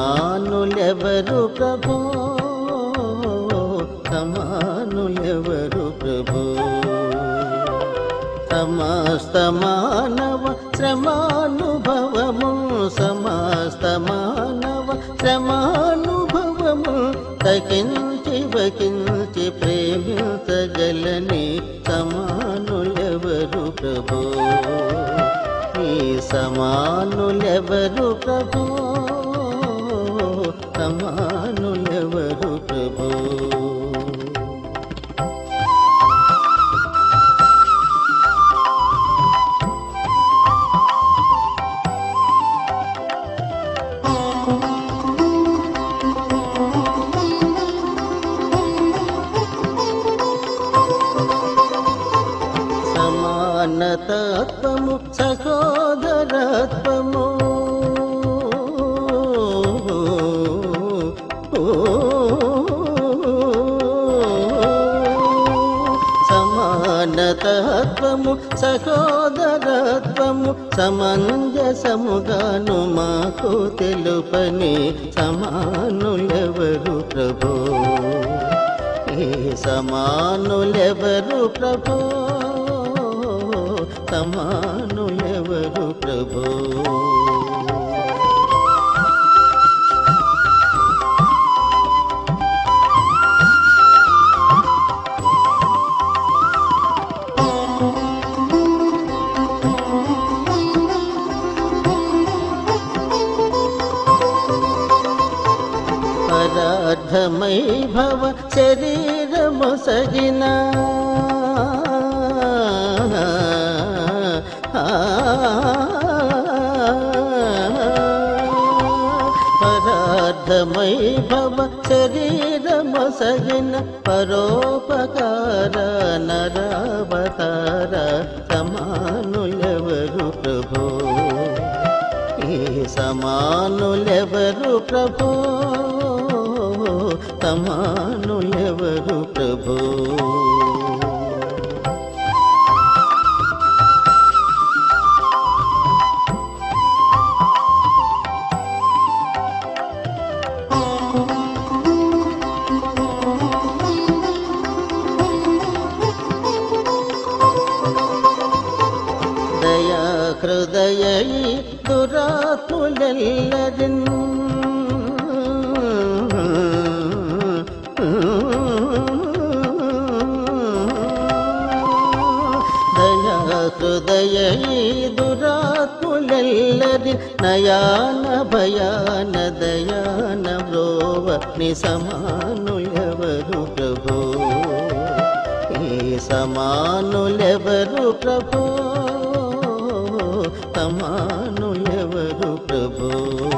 సమానులెవరు ప్రభో సమానులెవరు ప్రభో సమస్త మానవ శ్రమానుభవము సమస్త మానవ శ్రమానుభవము తకించి వకించి ప్రేమించగలని సమానులెవరు ప్రభో ఈ సమానులెవరు ప్రభో సమానులెవరు ప్రభో సమానతత్వము సహోదరత్వము సమానతత్వము సహోదరత్వము సమంజసముగాను మాకు తెలుపని సమానులెవరు ప్రభో ఈ సమానులెవరు ప్రభో సమానులెవరు ప్రభో పరార్థమై భవ శరీరము సగిన పరార్థమై భవ శరీరము సగిన పరోపకార నరావతార సమానులెవరు ప్రభో ఈ సమానులెవరు ప్రభో సమానులెవరు ప్రభో దయా హృదయ దురాత్ములెల్లరిన్ దయా హృదయ దురాత్ములెల్లరి నయాన భయాన దయాన బ్రోవ ని సమానులెవరు ప్రభో ఈ సమానులెవరు ప్రభో సమానులెవరు ప్రభో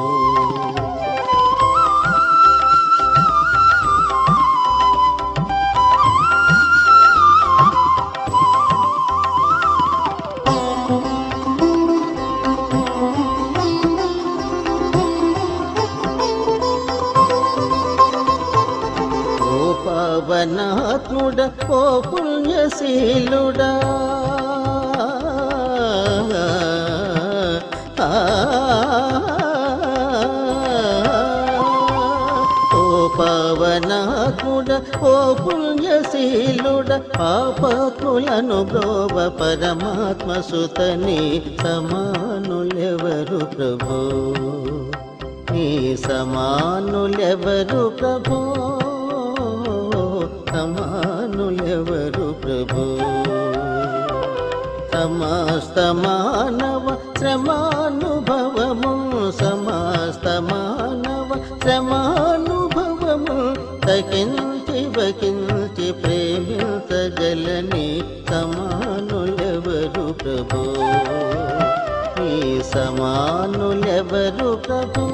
ఓ పవనాత్ముడ ఓ పుణ్యశీలుడా ఆ, ఓ పవనాత్ముడ ఓ పుణ్యశీలుడ పాపకులను బ్రోవ పరమాత్మ సుతని సమానులెవరు ప్రభో నీ సమానులెవరు ప్రభో సమానులెవరు ప్రభో సమస్త మానవ శ్రమానుభవము సమస్త మానవ శ్రమానుభవము తకించి వకించి ప్రేమించగలని సమానులెవరు ప్రభో ఈ సమానులెవరు ప్రభో